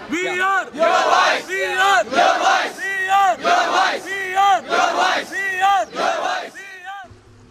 We are your voice. We are your voice. We are your voice. We are your voice. We are your voice. We are.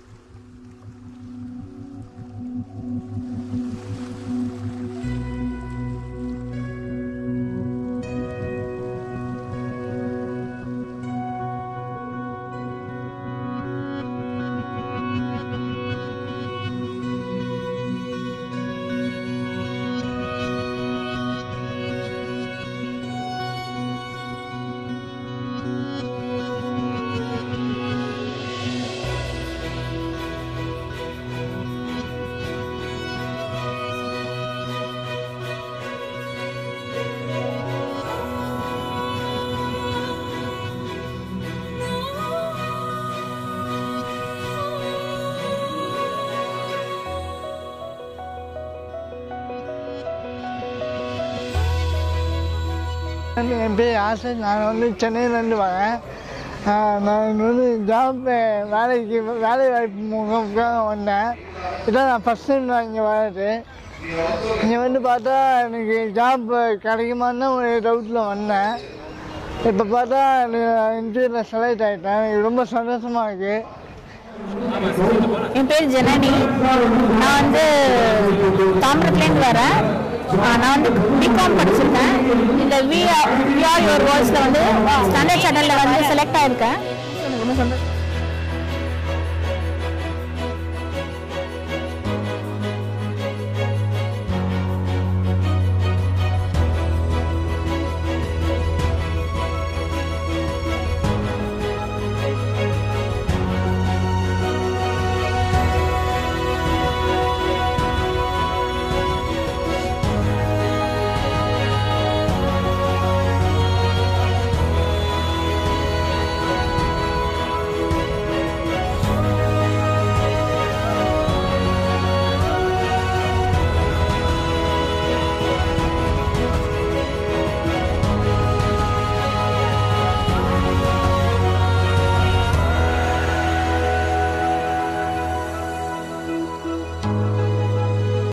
வந்து என் பேர் ஆசை நான் வந்து சென்னையிலேருந்து வரேன் ஆஹ் நான் இங்க வந்து ஜாப் வேலைக்கு வேலை வாய்ப்பு முகாமுக்காக வந்தேன் இதான் நான் ஃபஸ்ட் டைம் நான் இங்கே வர்றது இங்கே வந்து பார்த்தா எனக்கு ஜாப் கிடைக்குமான்னு தான் ஒரு டவுட்டில் வந்தேன் இப்போ பார்த்தா இன்டர்வியூவில் செலக்ட் ஆகிட்டேன் எனக்கு ரொம்ப சந்தோஷமாக இருக்குது என் பேர் ஜனனி நான் வந்து தாமிரத்துலேருந்து வரேன் ஆ, நான் வந்து பிகாம் படிச்சிருக்கேன் இந்த வி வி ஆர் யுவர் வாய்ஸில் வந்து ஸ்டாண்டர்ட் சேனலில் வந்து செலக்ட் ஆயிருக்கேன் எனக்கு ரொம்ப சந்தோஷம்